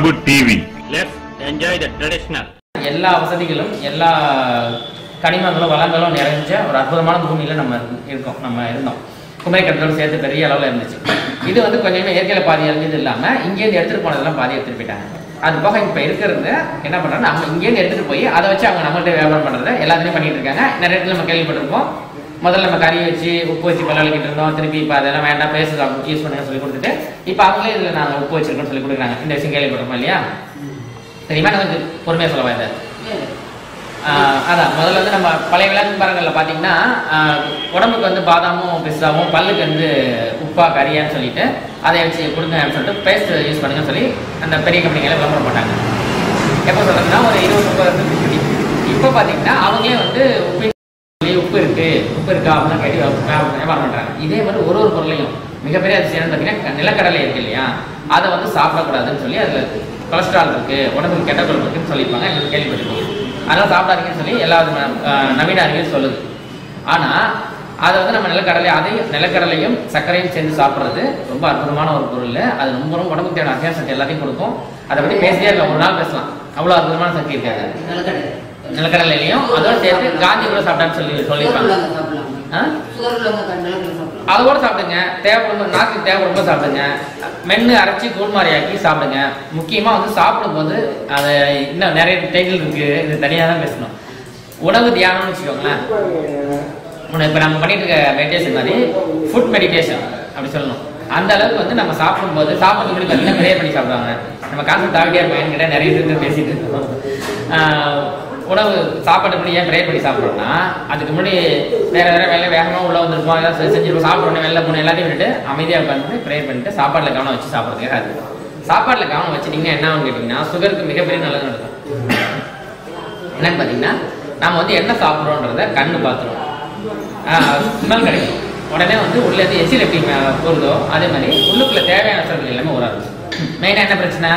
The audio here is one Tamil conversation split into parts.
Prabhu TV Let's enjoy the traditional. எல்லா வசதிகளும் எல்லா கனிமங்களும் வளங்களும் நிறைஞ்ச ஒரு அற்புதமான பூமியில நம்ம இரு- இருக்கோம் நம்ம இருந்தோம் குமரிக்கடத்தோடு சேர்த்து பெரிய அளவில் இருந்துச்சு இது வந்து கொஞ்சமே இயற்கையில பாதி அழிஞ்சது இல்லாம இங்கேருந்து எடுத்துட்டு போனதெல்லாம் பாதி எடுத்துட்டு போயிட்டாங்க அது போக இப்ப இருக்கிறது என்ன பண்றாங்க அவங்க இங்கேருந்து எடுத்துட்டு போய் அதை வச்சு அவங்க நம்மள்ட்ட வியாபாரம் பண்றதை எல்லாத்தையும் பண்ணிட்டு இருக்காங்க நிறைய இடத்துல நம்ம கேள்விப்பட்டிருப்போம் முதல்ல நம்ம கறி வச்சு உப்பு வச்சு பல்ல விளக்கிட்டு இருந்தோம் திருப்பி இப்போ அதெல்லாம் வேண்டாம் பேச யூஸ் பண்ணுங்க சொல்லி கொடுத்துட்டு இப்போ அவங்களே இதில் நாங்கள் உப்பு வச்சிருக்கோம்னு சொல்லி கொடுக்குறாங்க இந்த விஷயம் கேள்விப்பட்டிருப்போம் இல்லையா தெரியுமா நான் கொஞ்சம் பொறுமையாக சொல்ல இதை ஆஹ் அதான் முதல்ல வந்து நம்ம பழைய விளக்கு மரங்கள்ல பார்த்தீங்கன்னா ஆஹ் உடம்புக்கு வந்து பாதாமும் பிஸ்தாவும் பல்லுக்கு வந்து உப்பா கறியான்னு சொல்லிட்டு அதை வச்சு கொடுங்க அப்படின்னு சொல்லிட்டு பேஸ்ட் யூஸ் பண்ணுங்கன்னு சொல்லி அந்த பெரிய கம்பெனிகளை விளம்பரம் போட்டாங்க எப்போ சொல்றதுன்னா ஒரு இருபது முப்பது வருஷத்துக்கு முன்னாடி இப்போ பார்த்தீங்கன்னா அவங்களே வந்து உப்பு சொல்லி உப்பு இருக்கு உப்பு இருக்கா அப்படின்னு கேட்டு வியாபாரம் வியாபாரம் பண்றாங்க இதே மாதிரி ஒரு ஒரு பொருளையும் மிகப்பெரிய அதிசயம் என்னன்னு பார்த்தீங்கன்னா நிலக்கடலை இருக்கு இல்லையா அதை வந்து சாப்பிடக்கூடாதுன்னு சொல்லி அதுல கொலஸ்ட்ரால் இருக்கு உடம்புக்கு கெட்ட கொழுப்பு இருக்குன்னு சொல்லியிருப்பாங்க எனக்கு கேள்விப்பட்டிருக்கோம் அதெல்லாம் சாப்பிடாதீங்கன்னு சொல்லி எல்லா விதமான, ஆஹ், நவீன அறிவியல் சொல்லுது ஆனா அதை வந்து நம்ம நிலக்கடலை அதையும் நிலக்கடலையும் சர்க்கரையும் சேர்ந்து சாப்பிட்றது ரொம்ப அற்புதமான ஒரு பொருள் அது ரொம்ப ரொம்ப உடம்புக்கு தேவையான அத்தியாவசிய சக்தி எல்லாத்தையும் கொடுக்கும் அதை பத்தி பேசிட்டே இருக்கலாம் ஒரு நாள் பேசலாம் அவ்வளவு அற்புதமான சக்தி இருக்காது நிலக்கடலை நிலக்கடலையிலையும் அதோட சேர்த்து காந்தி கூட சாப்பிட்டான்னு சொல்லி சொல்லியிருப்பாங்க சுகர் உள்ளவங்க சாப்பிடலாம் ஆ? சுகர் உள்ளவங்க நிலக்கடலை சாப்பிடலாம் அது கூட சாப்பிடுங்க தேவைப்படும் நாக்கு தேவைப்படும் சாப்பிடுங்க மென்னு அரைச்சி கூழ்மாரியாக்கி சாப்பிடுங்க முக்கியமா வந்து சாப்பிடும்போது அது இன்னும் நிறைய டைட்டில் இருக்கு இது தனியாக தான் பேசணும் உணவு தியானம்னு வச்சுக்கோங்களேன் உனக்கு இப்போ நம்ம பண்ணிட்டு இருக்க மெடிடேஷன் மாதிரி ஃபுட் மெடிடேஷன் அப்படி சொல்லணும் அந்த அளவுக்கு வந்து நம்ம சாப்பிடும்போது சாப்பிட்றது முன்னாடி பார்த்தீங்கன்னா ப்ரே பண்ணி சாப்பிடுவாங்க நம்ம கான்செப்ட் தாவிட்டே இருப்போம் என்கிட்ட நிறைய பேர் பேசிட்டு இருக்கோம் ஆஹ் உணவு சாப்பாடு முன்னாடி ஏன் ப்ரே பண்ணி சாப்பிட்றோம்னா அதுக்கு முன்னாடி வேற வேற வேலை வேகமாக உள்ள வந்திருப்போம் ஏதாவது செ- செஞ்சிருப்போம் சாப்பிடணும் வெளில போகணும் எல்லாத்தையும் விட்டுட்டு அமைதியாக உட்காந்து ப்ரே பண்ணிட்டு சாப்பாட்டில் கவனம் வச்சு சாப்பிட்றதுக்கு அது சாப்பாட்டில் கவனம் வச்சுட்டீங்கன்னா என்ன ஆகும் கேட்டிங்கன்னா சுகருக்கு மிகப்பெரிய நல்லது நடக்கும் என்னன்னு பார்த்தீங்கன்னா நம்ம வந்து என்ன சாப்பிட்றோன்றத கண்ணு பார்த்துரும் ஸ்மெல் கிடைக்கும் உடனே வந்து உள்ள இருந்து எச்சில் எப்படி மே- போகுதோ அதே மாதிரி உள்ளுக்குள்ள தேவையான சரக்குகள் எல்லாமே வர ஆரம்பிச்சு மெயினாக என்ன பிரச்சனை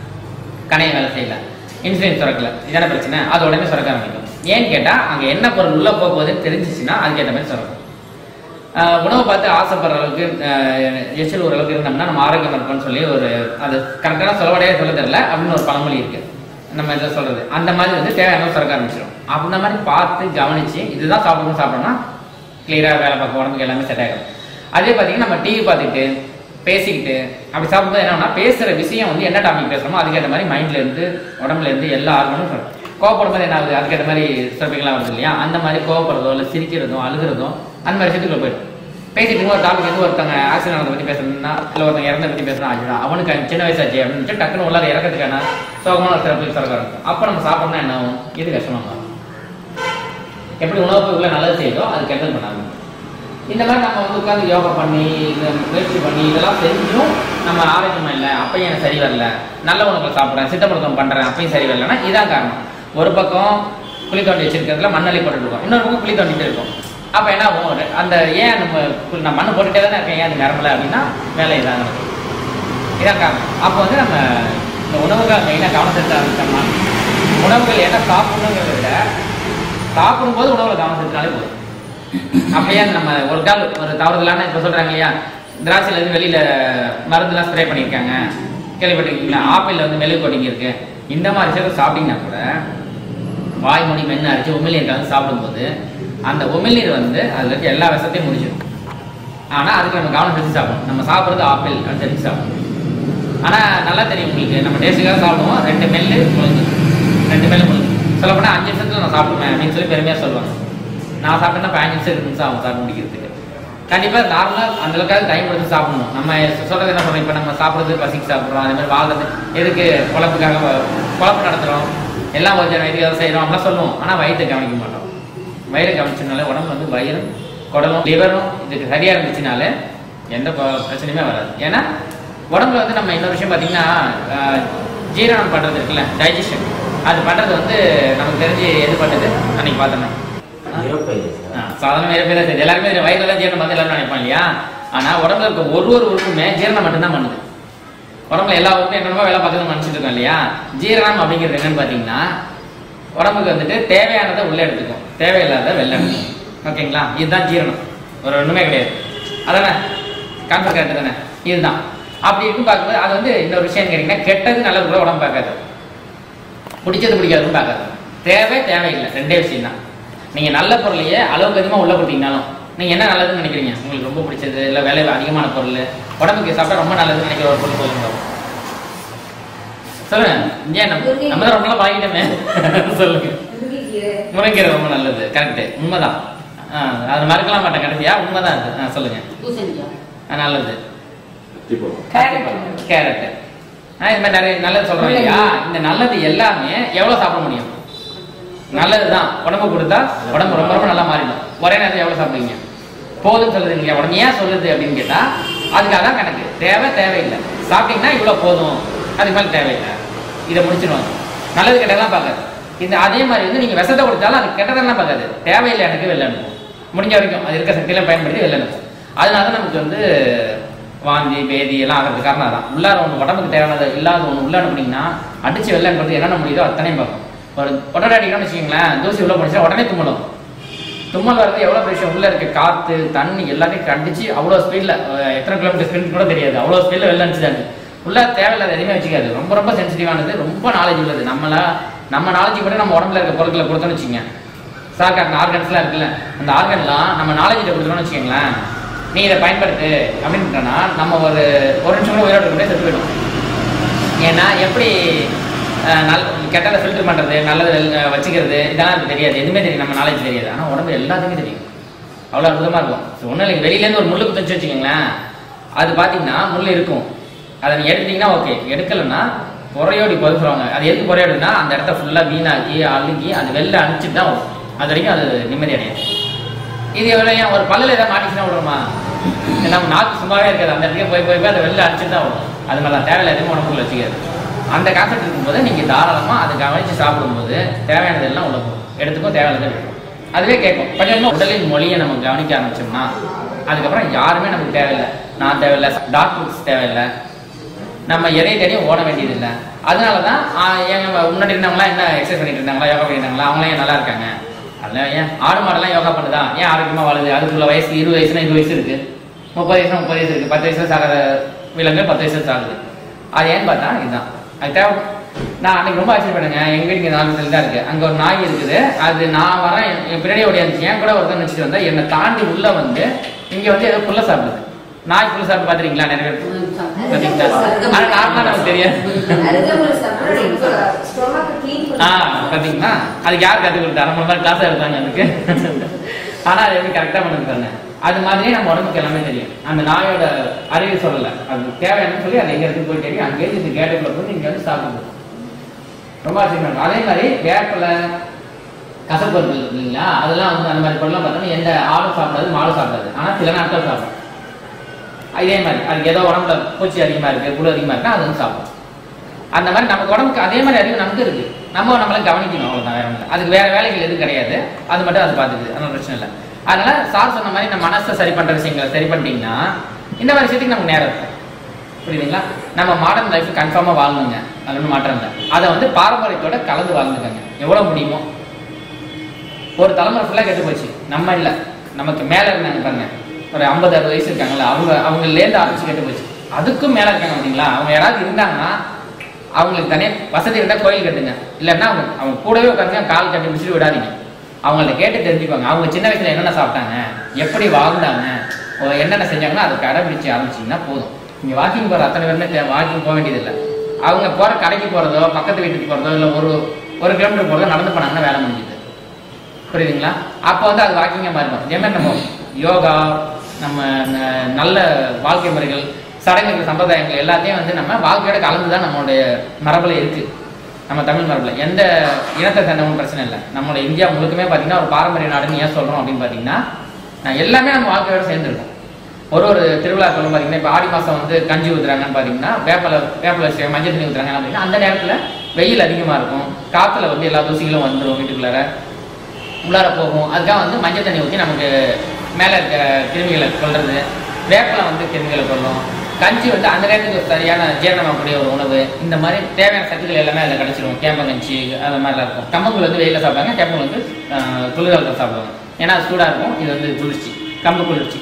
கணைய வேலை செய்யல இன்சுலின் சுரக்கல இதான பிரச்சனை அது உடனே சுரக்க ஆரம்பிக்கும் ஏன்னு கேட்டால் அங்கே என்ன பொருள் உள்ள போக போகுதுன்னு தெரிஞ்சிச்சுன்னா அதுக்கேற்ற மாதிரி சுரக்கும் ஆஹ் உணவை பார்த்து ஆசைப்படுற அளவுக்கு ஆஹ் எச்சில் ஒரு அளவுக்கு இருந்தோம்னா நம்ம ஆரோக்கியம் இருப்போம்னு சொல்லி ஒரு அது கரெக்டான சொல்லவடையே சொல்ல தெரியல அப்படின்னு ஒரு பழமொழி இருக்கு நம்ம இதில் சொல்றது அந்த மாதிரி வந்து தேவையான சுரக்க ஆரம்பிச்சிடும் அந்த மாதிரி பார்த்து கவனிச்சு இதுதான் சாப்பிடணும் சாப்பிடணும்னா கிளியராக வேலை பார்க்க உடம்புக்கு எல்லாமே செட் ஆகிடும் அதே பார்த்தீங்கன்னா நம்ம டிவி பார்த்துக்கிட்டு பேசிக்கிட்டு அப்படி சாப்பிடும்போது என்னன்னா பேசுற விஷயம் வந்து என்ன டாபிக் பேசுறோமோ அதுக்கேற்ற மாதிரி மைண்ட்ல இருந்து உடம்புல இருந்து எல்லா ஆர்வமும் வரும். கோவப்படும் போது என்ன ஆகுது அதுக்கேற்ற மாதிரி சிறப்புகள்லாம் வருது இல்லையா அந்த மாதிரி கோவப்படுறதோ இல்லை சிரிக்கிறதோ அழுகிறதோ அந்த மாதிரி விஷயத்துக்குள்ள போயிடும் பேசிட்டு ஒரு டாபிக் வந்து ஒருத்தங்க ஆக்சிடென்ட் பத்தி பேசணும்னா இல்லை ஒருத்தங்க இறந்த பத்தி பேசணும் ஆச்சுடா அவனுக்கு சின்ன வயசாச்சு அப்படின்னு சொல்லிட்டு டக்குனு உள்ளாத இறக்கிறதுக்கான சோகமான ஒரு சிறப்பு சொல்ல இருக்கும் அப்போ நம்ம சாப்பிடணும்னா என்ன ஆகும் இது கஷ்டமா மாறும் எப்படி உணவு பொருட்களை நல்லது செய்யுதோ அது கெட்டது பண்ணாங்க இந்த மாதிரி நம்ம வந்து உட்காந்து யோகா பண்ணி இந்த முயற்சி பண்ணி இதெல்லாம் செஞ்சும் நம்ம ஆரோக்கியமா இல்லை அப்பயும் எனக்கு சரி வரல நல்ல உணவுகள் சாப்பிட்றேன் சித்தப்படுத்தம் பண்றேன் அப்பயும் சரி வரலன்னா இதான் காரணம் ஒரு பக்கம் குழி தோண்டி வச்சிருக்கிறதுல மண்ணள்ளி போட்டுட்டு இருக்கோம் இன்னொரு பக்கம் குழி தோண்டிட்டு இருக்கோம் அப்ப என்ன ஆகும் ஒரு- அந்த ஏன் நம்ம குழி- நான் மண்ணு போட்டுட்டே தானே இருக்கேன் ஏன் அது நிரம்பல அப்படின்னா வேலை இதான் நடக்கும் இதான் காரணம் அப்போ வந்து நம்ம இந்த உணவுகள் மெயினாக கவனம் செலுத்த ஆரம்பிச்சோம்னா உணவுகள் என்ன சாப்பிடணுங்கிறத விட சாப்பிடும்போது உணவுல கவனம் செலுத்தினாலே போதும் அப்படியே நம்ம ஒரு கால் ஒரு தவறுதலான இப்போ சொல்றாங்க இல்லையா திராட்சையில இருந்து வெளியில மருந்துலாம் ஸ்ப்ரே பண்ணியிருக்காங்க கேள்விப்பட்டிருக்கீங்களா ஆப்பிள்ல வந்து மெழுகு கோட்டிங் இருக்கு இந்த மாதிரி விஷயத்தை சாப்பிட்டீங்கன்னா கூட வாய் மூடி மென்னு அரைச்சு உமிழ்நீர் கலந்து சாப்பிடும்போது அந்த உமிழ்நீர் வந்து அதுல இருக்க எல்லா விஷத்தையும் முடிச்சிடும் ஆனா அதுக்கு நம்ம கவனம் செலுத்தி சாப்பிடணும் நம்ம சாப்பிடுறது ஆப்பிள் அது தெரிஞ்சு சாப்பிடணும் ஆனா நல்லா தெரியும் உங்களுக்கு நம்ம டேஸ்ட்டுக்காக சாப்பிடுவோம் ரெண்டு மெல்லு முழுங்கு ரெண்டு மெல்லு முழுங்கு சொல்ல போனா அஞ்சு நிமிஷத்துல நான் சாப்பிடுவேன் அப்படின்னு சொல்லி பெருமையா சொல்லுவாங்க நான் சாப்பிட்டேன்னா பதினஞ்சு நிமிஷம் இருபது நிமிஷம் ஆகும் சாப்பிட்டு முடிக்கிறதுக்கு கண்டிப்பா நார்மலா அந்த அளவுக்கு டைம் எடுத்து சாப்பிடணும் நம்ம சொல்றது என்ன சொல்றோம் இப்ப நம்ம சாப்பிடுறது பசிக்கு சாப்பிடுறோம் அதே மாதிரி வாழ்றது எதுக்கு குழப்புக்காக வ- குழப்பு நடத்துறோம் எல்லாம் கொஞ்சம் வயிற்றுக்காக செய்யறோம் அப்படிலாம் சொல்லுவோம் ஆனா வயிற்றை கவனிக்க மாட்டோம் வயிறு கவனிச்சனால உடம்பு வந்து வயிறும் குடலும் லிவரும் இதுக்கு சரியா இருந்துச்சுனாலே எந்த ப- பிரச்சனையுமே வராது ஏன்னா உடம்புல வந்து நம்ம இன்னொரு விஷயம் பார்த்தீங்கன்னா ஆஹ், ஜீரணம் பண்றது இருக்குல்ல டைஜஷன் அது பண்றது வந்து நமக்கு தெரிஞ்சு எது பண்ணுது அன்னைக்கு பார்த்தோம்னா சாதாரண வேற பேர் தெரியுது எல்லாருமே தெரியும், வயிறுல தான் ஜீரணம் வந்து எல்லாரும் நினைப்பாங்க இல்லையா ஆனா உடம்புல இருக்க ஒரு ஒரு உறுப்புமே ஜீரணம் மட்டும்தான் பண்ணுது உடம்புல எல்லா உறுப்பும் என்னென்னமோ வேலை பார்த்து நினைச்சிட்டு இருக்கோம் இல்லையா ஜீரணம் அப்படிங்கிறது என்னன்னு பாத்தீங்கன்னா உடம்புக்கு வந்துட்டு தேவையானதை உள்ள எடுத்துக்கும் தேவையில்லாத வெளில எடுத்துக்கும் ஓகேங்களா இதுதான் ஜீரணம் ஒரு ஒண்ணுமே கிடையாது அதானே கான்செப்ட் கரெக்ட் தானே இதுதான் அப்படி இருக்கும் பார்க்கும்போது அது வந்து இன்னொரு விஷயம் கேட்டிங்கன்னா கெட்டது நல்லது கூட உடம்பு பார்க்காது பிடிச்சது பிடிக்காதுன்னு பார்க்காது தேவை தேவையில்லை ரெண்டே விஷயம் தான் நீங்கள் நல்ல பொருளையே அளவுக்கு அதிகமாக உள்ள கொடுத்தீங்கனாலும் நீங்கள் என்ன நல்லதுன்னு நினைக்கிறீங்க உங்களுக்கு ரொம்ப பிடிச்சது இல்லை விலை அதிகமான பொருள் உடம்புக்கு சாப்பிட்டா ரொம்ப நல்லதுன்னு நினைக்கிற ஒரு பொருள் சொல்லுங்க சொல்லுங்க ஏன் நம்ம நம்ம தான் ரொம்ப நாள் பழகிட்டோமே சொல்லுங்க முருங்கைக்கீரை ரொம்ப நல்லது கரெக்ட் உண்மைதான் ஆ, அது மறக்கலாம் மாட்டேன் கடைசியா உண்மைதான் அது ஆ, சொல்லுங்க பூசணிக்காய் ஆ, நல்லது கேரட் கேரட் ஆ இது மாதிரி நிறைய நல்லது சொல்றோம் இல்லையா இந்த நல்லது எல்லாமே எவ்வளவு சாப்பிட முடியும் நல்லதுதான் உடம்பு கொடுத்தா உடம்பு ரொம்ப ரொம்ப நல்லா மாறிடும் ஒரே நேரத்தில் எவ்வளவு சாப்பிடுவீங்க போதும் சொல்லுது இல்லையா உடம்பு ஏன் சொல்லுது அப்படின்னு கேட்டா அதுக்காக தான் கணக்கு தேவை தேவையில்லை சாப்பிட்டீங்கன்னா இவ்வளவு போதும் அதுக்கு மேலே தேவையில்லை இதை முடிச்சிருவாங்க நல்லது கெட்டதெல்லாம் பார்க்காது இந்த அதே மாதிரி வந்து நீங்க விஷத்தை கொடுத்தாலும் அது கெட்டதெல்லாம் பார்க்காது தேவையில்லை எனக்கு வெளில அனுப்பும் முடிஞ்ச வரைக்கும் அது இருக்க சக்தியெல்லாம் பயன்படுத்தி வெளில அனுப்பும் அதனால தான் நமக்கு வந்து வாந்தி பேதி எல்லாம் ஆகிறதுக்கு காரணம் தான் உள்ளார ஒன்று உடம்புக்கு தேவையானது இல்லாத ஒன்று உள்ள அனுப்புனீங்கன்னா அடிச்சு வெளில அனுப்புறது என்னென்ன முடியுதோ அத்தனையும் பார்க்கும் ஒரு உடனே அடிக்கணும்னு வச்சுக்கோங்களேன் தூசி உள்ள போனிச்சா உடனே தும்மலும் தும்மல் வர்றது எவ்வளோ பிரச்சனை உள்ள இருக்க காற்று தண்ணி எல்லாத்தையும் கண்டிச்சு அவ்வளோ ஸ்பீடில் எத்தனை கிலோமீட்டர் ஸ்பீட் கூட தெரியாது அவ்வளோ ஸ்பீடில் வெளில அனுப்பிச்சுதாங்க உள்ள தேவையில்லாத எதுவுமே வச்சுக்காது ரொம்ப ரொம்ப சென்சிட்டிவானது ரொம்ப நாலேஜ் உள்ளது நம்மள நம்ம நாலேஜ் கூட நம்ம உடம்புல இருக்க பொருட்களை கொடுத்தோம்னு வச்சுங்க சாக்காட்டின ஆர்கன்ஸ்லாம் இருக்குல்ல அந்த ஆர்கன்லாம் நம்ம நாலேஜ் கொடுத்தோம்னு வச்சுக்கோங்களேன் நீ இதை பயன்படுத்து அப்படின்ட்டோன்னா நம்ம ஒரு ஒரு நிமிஷம் கூட உயிரோடு கூட செத்து போயிடும் ஏன்னா எப்படி அஹ், நல் கெட்டதை ஃபில்டர் பண்ணுறது நல்லதை அஹ், வச்சுக்கிறது இதெல்லாம் எனக்கு தெரியாது எதுவுமே தெரியும் நம்ம நாலேஜ் தெரியாது ஆனால் உடம்பு எல்லாத்துக்குமே தெரியும் அவ்வளோ அற்புதமாக இருக்கும் ஒன்றும் இல்லை வெளியிலேருந்து ஒரு முள்ளு குத்துச்சு வச்சுக்கோங்களேன் அது பார்த்தீங்கன்னா முள் இருக்கும் அதை நீங்கள் எடுத்தீங்கன்னா ஓகே எடுக்கலைன்னா புறையோடி பொதுப்புறாங்க அது எதுக்கு புறையோடுனா அந்த இடத்த ஃபுல்லாக வீணாக்கி அழுகி அது வெளில அனுப்பிச்சிட்டு தான் வரும் அது வரைக்கும் அது நிம்மதி அடையாது இது எவ்வளோ ஏன் ஒரு பல்லில் ஏதாவது மாட்டிச்சுன்னா விடுறோமா நம்ம நாக்கு சும்மாவே இருக்காது அந்த இடத்துக்கு போய் போய் போய் அதை வெளில அடிச்சுட்டு தான் வரும் அது மாதிரி தான் தேவையில்ல எதுவும் உடம்புக்குள்ள வச்சுக்காது அந்த கான்செப்ட் இருக்கும்போது நீங்கள் தாராளமாக அதை கவனித்து சாப்பிடும்போது தேவையானது எல்லாம் உள்ள போகும் எடுத்துக்கும் தேவையானதை விடும் அதுவே கேட்கும் கொஞ்சம் கொஞ்சமா உடலின் மொழியை நம்ம கவனிக்க ஆரம்பிச்சோம்னா அதுக்கப்புறம் யாருமே நமக்கு தேவையில்லை நான் தேவையில்லை டாக்டர்ஸ் தேவையில்லை நம்ம எதை தேடியும் ஓட வேண்டியதில்லை அதனால தான் எங்க முன்னாடி இருந்தவங்களாம் என்ன எக்ஸசைஸ் பண்ணிட்டு இருந்தாங்களா யோகா பண்ணிட்டு இருந்தாங்களா அவங்களாம் ஏன் நல்லா இருக்காங்க அதெல்லாம் ஏன் ஆடு மாடெல்லாம் யோகா பண்ணுதா ஏன் ஆரோக்கியமா வாழுது அதுக்குள்ள வயசு இருபது வயசுனா இருபது வயசு இருக்கு முப்பது வயசுனா முப்பது வயசு இருக்கு பத்து வயசுல சாகிற விலங்கு பத்து வயசுல சாகுது அது ஏன்னு பார்த்தா இதுதான் அது தேவை நான் அன்னைக்கு ரொம்ப ஆச்சரியப்படுங்க எங்க வீட்டுக்கு நாலு இடத்துல தான் இருக்கு அங்க ஒரு நாய் இருக்குது அது நான் வரேன் என் என் பின்னாடி ஓடியாந்துச்சு என் கூட ஒருத்தன் வச்சுட்டு வந்தா என்னை தாண்டி உள்ள வந்து இங்க வந்து ஏதோ புல்ல சாப்பிடுது நாய் புல்ல சாப்பிட்டு பாத்துறீங்களா நிறைய பேர் பாத்தீங்களா ஆனா நார்மலா நமக்கு தெரியாது ஆ பாத்தீங்களா அதுக்கு யார் கற்றுக் கொடுத்தா அரை மணி நேரம் கிளாஸ் எடுத்தாங்க அதுக்கு ஆனா அது எப்படி கரெக்டா பண்ணிருக்காங்க அது மாதிரியே நம்ம உடம்புக்கு எல்லாமே தெரியும் அந்த நாயோட அறிவு சொல்லல அது தேவையானு சொல்லி அது எங்க இருக்கு போய் தெரியும் அங்கேயே இந்த கேட்டுக்குள்ள போய் இங்க வந்து சாப்பிடுது ரொம்ப ஆச்சரியமா இருக்கும் அதே மாதிரி வேப்பிலை கசப்பொருள் இருக்கு இல்லைங்களா அதெல்லாம் வந்து அந்த மாதிரி பொருள்லாம் பார்த்தோம்னா எந்த ஆடும் சாப்பிடாது மாடும் சாப்பிடாது ஆனா சில நாட்கள் சாப்பிடும் இதே மாதிரி அதுக்கு ஏதோ உடம்புல பூச்சி அதிகமா இருக்கு புழு அதிகமா இருக்கு அது வந்து சாப்பிடும் அந்த மாதிரி நமக்கு உடம்புக்கு அதே மாதிரி அறிவு நமக்கு இருக்கு நம்ம நம்மளை கவனிக்கணும் அவ்வளவுதான் வேற ஒண்ணும் இல்ல. அதுக்கு வேற வேலைகள் எதுவும் கிடையாது அது மட்டும் அது பார்த்துக்குது அதனால பிரச்சனை இல்லை அதனால சார் சொன்ன மாதிரி நம்ம மனசை சரி பண்ற விஷயங்களை சரி பண்ணிட்டீங்கன்னா இந்த மாதிரி விஷயத்துக்கு நமக்கு நேரம் இருக்கும் புரியுதுங்களா நம்ம மாடர்ன் லைஃப் கன்ஃபார்மா வாழணுங்க அது ஒன்றும் மாற்றம் இல்லை அதை வந்து பாரம்பரியத்தோட கலந்து வாழ்ந்துக்கங்க எவ்வளவு முடியுமோ ஒரு தலைமுறை ஃபுல்லாக கெட்டு போச்சு நம்ம இல்லை நமக்கு மேலே இருந்தாங்க பாருங்க ஒரு ஐம்பது அறுபது வயசு இருக்காங்கல்ல அவங்க அவங்கலேருந்து ஆரம்பிச்சு கெட்டு போச்சு அதுக்கும் மேலே இருக்காங்க பார்த்தீங்களா அவங்க யாராவது இருந்தாங்கன்னா அவங்களுக்கு தனியாக வசதி இருந்தால் கோயில் கட்டுங்க இல்லைன்னா அவங்க அவங்க கூடவே உட்காந்துங்க கால் கட்டி முடிச்சுட்டு விடாதீங்க அவங்கள்ட்ட கேட்டு தெரிஞ்சுக்கோங்க அவங்க சின்ன வயசுல என்னென்ன சாப்பிட்டாங்க எப்படி வாழ்ந்தாங்க ஓ, என்னென்ன செஞ்சாங்கன்னா அதை கடைபிடிச்சு ஆரம்பிச்சிங்கன்னா போதும் நீங்க வாக்கிங் போகிற அத்தனை பேருமே வாக்கிங் போக வேண்டியதில்லை அவங்க போகிற கடைக்கு போகிறதோ பக்கத்து வீட்டுக்கு போகிறதோ இல்லை ஒரு ஒரு கிலோமீட்டர் போகிறதோ நடந்து போனாங்கன்னா வேலை முடிஞ்சுது புரியுதுங்களா அப்போ வந்து அது வாக்கிங்காக மாறிடும் இதே மாதிரி நம்ம யோகா நம்ம ந- நல்ல வாழ்க்கை முறைகள் சடங்குகள் சம்பிரதாயங்கள் எல்லாத்தையும் வந்து நம்ம வாழ்க்கையோட கலந்து தான் நம்மளுடைய மரபுல இருக்கு நம்ம தமிழ் மரபுல எந்த இனத்தை சேர்ந்தவங்க பிரச்சனை இல்லை நம்மளோட இந்தியா முழுக்கமே பார்த்தீங்கன்னா ஒரு பாரம்பரிய நாடுன்னு ஏன் சொல்றோம் அப்படின்னு பார்த்தீங்கன்னா நான் எல்லாமே நம்ம வாழ்க்கையோட சேர்ந்துருக்கோம் ஒரு ஒரு திருவிழாக்களும் பார்த்தீங்கன்னா இப்போ ஆடி மாதம் வந்து கஞ்சி ஊத்துறாங்கன்னு பார்த்தீங்கன்னா வேப்பலை வேப்பலை வச்சு மஞ்சள் தண்ணி ஊத்துறாங்க அப்படின்னா அந்த நேரத்தில் வெயில் அதிகமாக இருக்கும் காற்றுல வந்து எல்லா தூசிகளும் வந்துடும் வீட்டுக்குள்ளார உள்ளார போகும் அதுக்காக வந்து மஞ்சள் தண்ணி ஊற்றி நமக்கு மேலே இருக்க கிருமிகளை கொல்றது வேப்பிலை வந்து கிருமிகளை கொல்லும் கஞ்சி வந்து அந்த நேரத்துக்கு ஒரு சரியான ஜீரணமாகக்கூடிய ஒரு உணவு இந்த மாதிரி தேவையான சத்துக்கள் எல்லாமே அதில் கிடச்சிரும் கேம்பங்கஞ்சி அந்த மாதிரிலாம் இருக்கும் கம்பங்கூழ் வந்து வெயிலில் சாப்பிடுவாங்க கேம்பங்கூழ் வந்து ஆஹ், குளிர்காலத்தில் சாப்பிடுவாங்க ஏன்னா அது சூடாக இருக்கும் இது வந்து குளிர்ச்சி கம்பு குளிர்ச்சி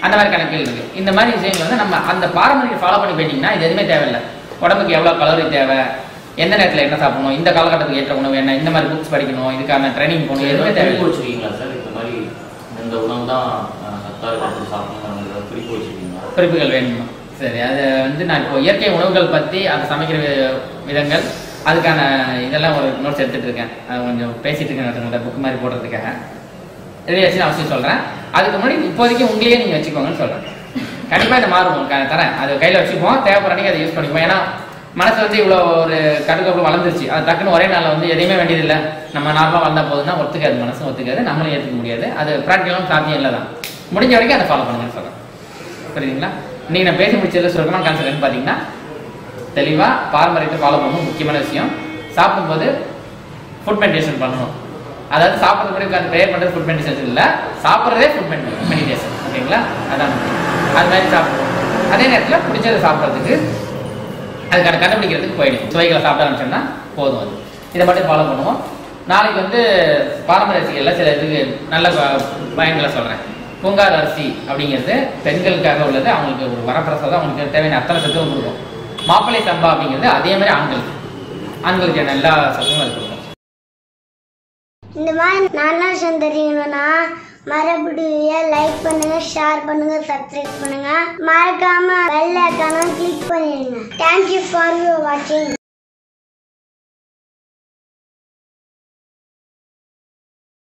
அந்த மாதிரி கணக்குகள் இருக்கு இந்த மாதிரி விஷயங்கள் வந்து நம்ம அந்த பாரம்பரிய ஃபாலோ பண்ணி போயிட்டீங்கன்னா இது எதுவுமே தேவையில்லை உடம்புக்கு எவ்வளோ கலோரி தேவை எந்த நேரத்தில் என்ன சாப்பிடணும் இந்த காலகட்டத்துக்கு ஏற்ற உணவு என்ன இந்த மாதிரி புக்ஸ் படிக்கணும் இதுக்கான ட்ரைனிங் போகணும் எதுவுமே குறிப்பு தேவையில்லை வச்சிருக்கீங்களா சார் இந்த மாதிரி இந்த உணவு தான் சத்தா இருக்கும் சாப்பிடணும் குறிப்பு வச்சிருக்கீங்களா குறிப்புகள் வேணுமா சரி அது வந்து நான் இப்போ இயற்கை உணவுகள் பற்றி அதை சமைக்கிற வி- விதங்கள் அதுக்கான இதெல்லாம் ஒரு நோட்ஸ் எடுத்துட்டு இருக்கேன் அது கொஞ்சம் பேசிட்டு இருக்கேன் ஒருத்தவங்கள்ட்ட புக் மாதிரி போடுறதுக்காக ரெடி வச்சு அவசியம் சொல்கிறேன் அதுக்கு முன்னாடி இப்போதைக்கு உங்களையே நீங்கள் வச்சுக்கோங்கன்னு சொல்கிறேன் கண்டிப்பாக இந்த மாறும் உங்களுக்கு நான் தரேன் அது கையில் வச்சுப்போம் தேவைப்படுற அன்னைக்கு அதை யூஸ் பண்ணிப்போம் ஏன்னா மனசு வந்து இவ்வளோ ஒரு கடுக்கப்புறம் வளர்ந்துருச்சு அது டக்குன்னு ஒரே நாளில் வந்து எதையுமே வேண்டியதில்லை நம்ம நார்மலாக வளர்ந்தா போதுன்னா ஒத்துக்காது மனசும் ஒத்துக்காது நம்மளும் ஏற்றுக்க முடியாது அது ப்ராக்டிக்கலும் சாத்தியம் இல்லை தான் முடிஞ்ச வரைக்கும் அதை ஃபாலோ பண்ணுங்கன்னு சொல்கிறேன் புரியுதுங்களா இன்னைக்கு நான் பேசி முடிச்சதுல சுருக்கமான கான்செப்ட் பார்த்தீங்கன்னா தெளிவாக பாரம்பரியத்தை ஃபாலோ பண்ணணும் முக்கியமான விஷயம் சாப்பிடும்போது ஃபுட் மெடிடேஷன் பண்ணணும் அதாவது சாப்பிட்றது கூட உட்காந்து ப்ரேயர் பண்ணுறது ஃபுட் மெடிடேஷன் இல்லை சாப்பிட்றதே ஃபுட் மெடிடேஷன் ஓகேங்களா அதான் முக்கியம். அது மாதிரி சாப்பிடுவோம் அதே நேரத்தில் பிடிச்சதை சாப்பிட்றதுக்கு அதுக்கான கண்டுபிடிக்கிறதுக்கு போயிடும் சுவைகளை சாப்பிட ஆரம்பிச்சோம்னா போதும் அது இதை மட்டும் ஃபாலோ பண்ணுவோம் நாளைக்கு வந்து பாரம்பரிய அரிசிகளில் சில இதுக்கு நல்ல ப- பயன்களை சொல்கிறேன் பூங்கார் அரிசி அப்படிங்கிறது பெண்களுக்காக உள்ளது அவங்களுக்கு ஒரு வரப்பிரசாதம் அவங்களுக்கு தேவையான அத்தனை சத்தும் கொடுக்கும் மாப்பிள்ளை சம்பா அப்படிங்கிறது அதே மாதிரி ஆண்களுக்கு ஆண்களுக்கு எல்லா சத்தும் அது கொடுக்கும் இந்த மாதிரி நல்ல விஷயம் தெரியணும்னா மறுபடியும் லைக் பண்ணுங்க ஷேர் பண்ணுங்க சப்ஸ்கிரைப் பண்ணுங்க மறக்காம பெல் ஐக்கான கிளிக் பண்ணிடுங்க தேங்க்யூ ஃபார் வாட்சிங்